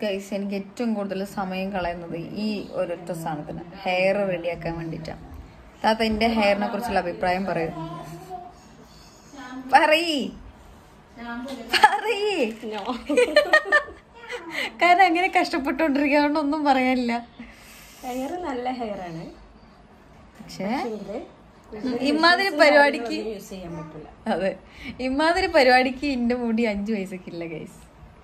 Guys എനിക്ക് ഏറ്റവും കൂടുതൽ സമയം കളയുന്നത് ഈ ഒരൊറ്റ സാധനത്തിന് ഹെയർ റെഡിയാക്കാൻ വേണ്ടിയിട്ടാണ് താത്ത എന്റെ ഹെയറിനെ കുറിച്ചുള്ള അഭിപ്രായം പറയൂ പറയ് പറയ് കാരണം അങ്ങനെ കഷ്ടപ്പെട്ടുകൊണ്ടിരിക്കാണ്ട് ഒന്നും പറയാനില്ല ഹെയർ നല്ല ഹെയർ ആണ് പക്ഷേ ഇമാതിരി പരിപാടിക്ക് യൂസ് ചെയ്യാൻ പറ്റില്ല അതെ ഇമാതിരി പരിപാടിക്ക് എന്റെ മുടി അഞ്ചു വയസ്സൊക്കെ ഇല്ല ഗൈസ്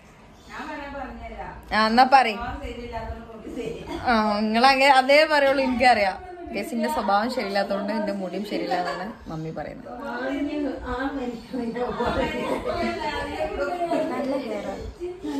ആ എന്നാ പറയും ആ നിങ്ങളങ്ങനെ അതേ പറയുള്ളൂ എനിക്കറിയാം ഗൈസിന്റെ സ്വഭാവം ശരിയില്ലാത്തതുകൊണ്ട് എന്റെ മുടിയും ശരിയില്ല എന്നാണ് മമ്മി പറയുന്നത് നല്ല ഹെയർ ആണ്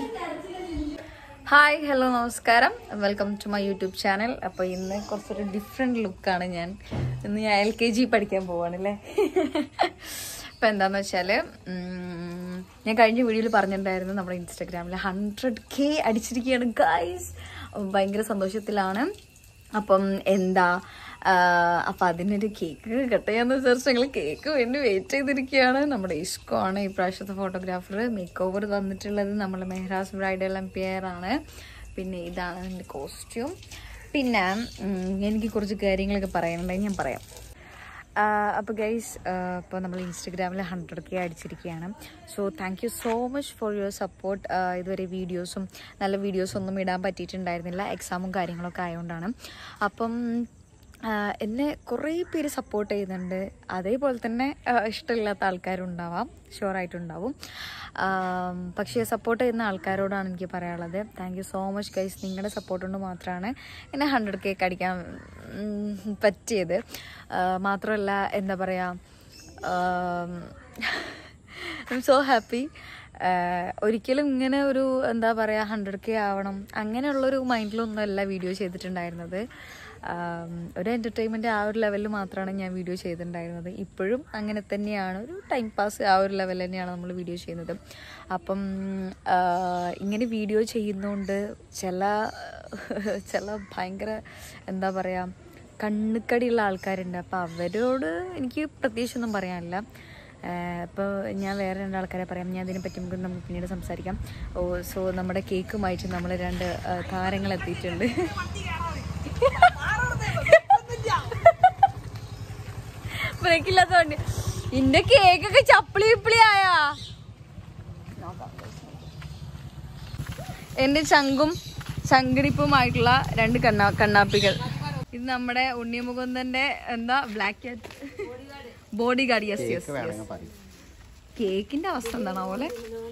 ഹായ് ഹലോ നമസ്കാരം welcome to my YouTube channel അപ്പോൾ ഇന്ന് കുറച്ചൊരു ഡിഫറെൻറ്റ് ലുക്കാണ് ഞാൻ ഇന്ന് ഞാൻ എൽ കെ ജി പഠിക്കാൻ പോവാണല്ലേ അപ്പോൾ എന്താണെന്ന് വെച്ചാൽ ഞാൻ കഴിഞ്ഞ വീഡിയോയിൽ പറഞ്ഞിട്ടുണ്ടായിരുന്നു നമ്മുടെ ഇൻസ്റ്റാഗ്രാമിൽ ഹൺഡ്രഡ് കെ അടിച്ചിരിക്കുകയാണ് ഗൈസ് ഭയങ്കര സന്തോഷത്തിലാണ് അപ്പം എന്താ അപ്പം അതിനൊരു കേക്ക് കട്ട് ചെയ്യാന്ന് വിചാരിച്ചു ഞങ്ങൾ കേക്ക് വേണ്ടി വെയിറ്റ് ചെയ്തിരിക്കുകയാണ് നമ്മുടെ ഇഷ്കോ ആണ് ഈ പ്രാവശ്യത്തെ ഫോട്ടോഗ്രാഫർ മേക്ക് ഓവർ തന്നിട്ടുള്ളത് നമ്മൾ മെഹ്റാസ് ബ്രൈഡൽ എംപയർ ആണ് പിന്നെ ഇതാണ് എൻ്റെ കോസ്റ്റ്യൂം പിന്നെ ഉം, എനിക്ക് കുറച്ച് കാര്യങ്ങളൊക്കെ പറയാനുണ്ടെങ്കിൽ ഞാൻ പറയാം അപ്പോൾ ഗൈസ് ഇപ്പോൾ നമ്മൾ ഇൻസ്റ്റഗ്രാമിൽ ഹൺഡ്രഡ് കെ അടിച്ചിരിക്കുകയാണ് so thank you so much for your support ഇതുവരെ വീഡിയോസും നല്ല വീഡിയോസൊന്നും ഇടാൻ പറ്റിയിട്ടുണ്ടായിരുന്നില്ല എക്സാമും കാര്യങ്ങളൊക്കെ ആയതുകൊണ്ടാണ് അപ്പം ആ, എന്നെ കുറേ പേര് സപ്പോർട്ട് ചെയ്യുന്നുണ്ട് അതേപോലെ തന്നെ ആ, ഇഷ്ടമില്ലാത്ത ആൾക്കാരുണ്ടാവാം ഷുവറായിട്ടുണ്ടാവും ആം, പക്ഷേ സപ്പോർട്ട് ചെയ്യുന്ന ആൾക്കാരോടാണ് എനിക്ക് പറയാനുള്ളത് thank you so much guys നിങ്ങളുടെ സപ്പോർട്ട് കൊണ്ട് മാത്രമാണ് എന്നെ ഹൺഡ്രഡ് കേക്ക് അടിക്കാൻ ഉം, പറ്റിയത് ആ, മാത്രമല്ല എന്താ പറയുക ഐ എം സോ ഹാപ്പി ഒരിക്കലും ഇങ്ങനെ ഒരു എന്താ പറയുക ഹൺഡ്രഡ് കെ ആവണം അങ്ങനെയുള്ളൊരു മൈൻഡിലൊന്നും അല്ല വീഡിയോ ചെയ്തിട്ടുണ്ടായിരുന്നത് ആം, ഒരു എൻ്റർടൈൻമെൻറ്റ് ആ ഒരു ലെവലിൽ മാത്രമാണ് ഞാൻ വീഡിയോ ചെയ്തിട്ടുണ്ടായിരുന്നത് ഇപ്പോഴും അങ്ങനെ തന്നെയാണ് ഒരു ടൈം പാസ് ആ ഒരു ലെവൽ തന്നെയാണ് നമ്മൾ വീഡിയോ ചെയ്യുന്നത് അപ്പം ആ, ഇങ്ങനെ വീഡിയോ ചെയ്യുന്നതുകൊണ്ട് ചില ചില ഭയങ്കര എന്താ പറയുക കണ്ണുക്കടിയുള്ള ആൾക്കാരുണ്ട് അപ്പോൾ അവരോട് എനിക്ക് പ്രത്യേകിച്ചൊന്നും പറയാനില്ല ഇപ്പോൾ ഞാൻ വേറെ രണ്ട് ആൾക്കാരെ പറയാം ഞാൻ അതിനെപ്പറ്റി നമുക്ക് നമുക്ക് പിന്നീട് സംസാരിക്കാം ഓ സോ നമ്മുടെ കേക്കുമായിട്ട് നമ്മൾ രണ്ട് ആ, താരങ്ങൾ എത്തിയിട്ടുണ്ട് ബ്രേക്കില്ലാത്തോണ്ട് ഇന്റെ കേക്കൊക്കെ ചപ്പിളി വിപ്പിളി ആയാ എന്റെ ചങ്കും ചങ്കിടിപ്പുമായിട്ടുള്ള രണ്ട് കണ്ണാ കണ്ണാപ്പികൾ ഇത് നമ്മുടെ ഉണ്ണിമുകുന്ദന്റെ എന്താ black cat bodyguard yes yes കേക്കിന്റെ അവസ്ഥ എന്താണ് പോലെ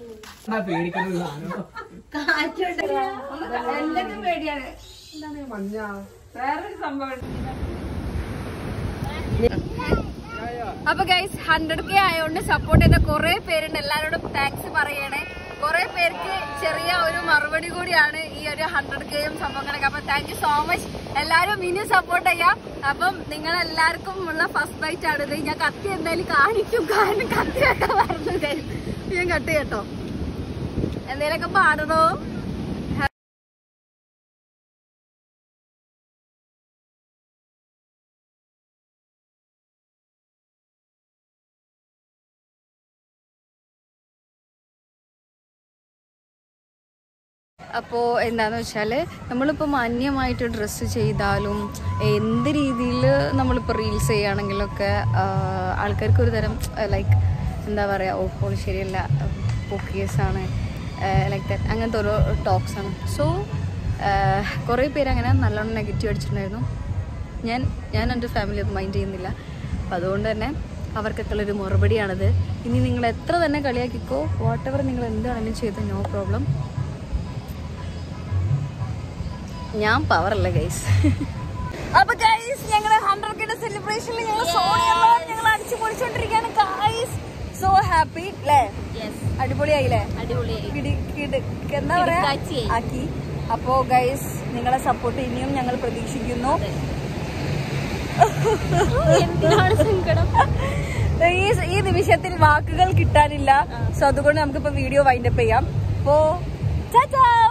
അപ്പൊ ഗൈസ് ഹൺഡ്രഡ് കെ ആയതുകൊണ്ട് സപ്പോർട്ട് ചെയ്ത കുറെ പേരുണ്ട് എല്ലാരോടും താങ്ക്സ് പറയണേ കുറെ പേർക്ക് ചെറിയ ഒരു മറുപടി കൂടിയാണ് ഈ ഒരു ഹൺഡ്രഡ് കെയും സംഭവങ്ങളൊക്കെ അപ്പൊ താങ്ക് യു സോ മച്ച് എല്ലാരും ഇനിയും സപ്പോർട്ട് ചെയ്യാം അപ്പം നിങ്ങൾ എല്ലാവർക്കും ഉള്ള ഫസ്റ്റ് ബൈറ്റ് ആണ് ഇത് ഞാൻ കത്തി എന്തായാലും കാണിക്കും കാരണം കത്തിയൊക്കെ പറഞ്ഞത് ഞാൻ കട്ട് കേട്ടോ എന്തേലൊക്കെ പാടണോ അപ്പോൾ എന്താണെന്ന് വെച്ചാൽ നമ്മളിപ്പോൾ മാന്യമായിട്ട് ഡ്രസ്സ് ചെയ്താലും എന്ത് രീതിയിൽ നമ്മളിപ്പോൾ റീൽസ് ചെയ്യുകയാണെങ്കിലൊക്കെ ആഹ്, ആൾക്കാർക്ക് ഒരു തരം ലൈക്ക് എന്താ പറയുക ഓ ഓൾ ശരിയല്ല പൊക്കിയസാണ് ലൈക്ക് ദാറ്റ് അങ്ങനത്തെ ഓരോ ടോക്സ് ആണ് സോ കുറേ പേര് അങ്ങനെ നല്ലോണം നെഗറ്റീവ് അടിച്ചിട്ടുണ്ടായിരുന്നു ഞാൻ ഞാൻ എൻ്റെ ഫാമിലി അത് മൈൻഡ് ചെയ്യുന്നില്ല അപ്പം അതുകൊണ്ട് തന്നെ അവർക്കൊക്കെ ഉള്ളൊരു മറുപടിയാണിത് ഇനി നിങ്ങൾ എത്ര തന്നെ കളിയാക്കിക്കോ വാട്ട് എവർ നിങ്ങൾ എന്താണെങ്കിലും ചെയ്തു നോ പ്രോബ്ലം ഞാൻ പവറല്ല ഗൈസ് അപ്പൊ ഗൈസ് ഞങ്ങള് ഹൺഡ്രഡ് കിഡ് സെലിബ്രേഷനിൽ ഞങ്ങൾ സോണിയെല്ലാം ഞങ്ങൾ അടിച്ചു പൊളിച്ചോണ്ടിരിക്കുകയാണ് ഗൈസ് സോ ഹാപ്പി അല്ലേ അടിപൊളിയായില്ലേ അടിപൊളിയായി കിടി കിട് എന്താ പറയാ കിടുക്കാച്ചിയായി. ആക്കി അപ്പോ ഗൈസ് നിങ്ങളെ സപ്പോർട്ട് ഇനിയും ഞങ്ങൾ പ്രതീക്ഷിക്കുന്നു എന്തിനാണ് സങ്കടം ഈ ഈ നിമിഷത്തിൽ വാക്കുകൾ കിട്ടാനില്ല സോ അതുകൊണ്ട് നമുക്കിപ്പോ വീഡിയോ വൈൻഡപ്പ് ചെയ്യാം അപ്പോ ചാച്ചാ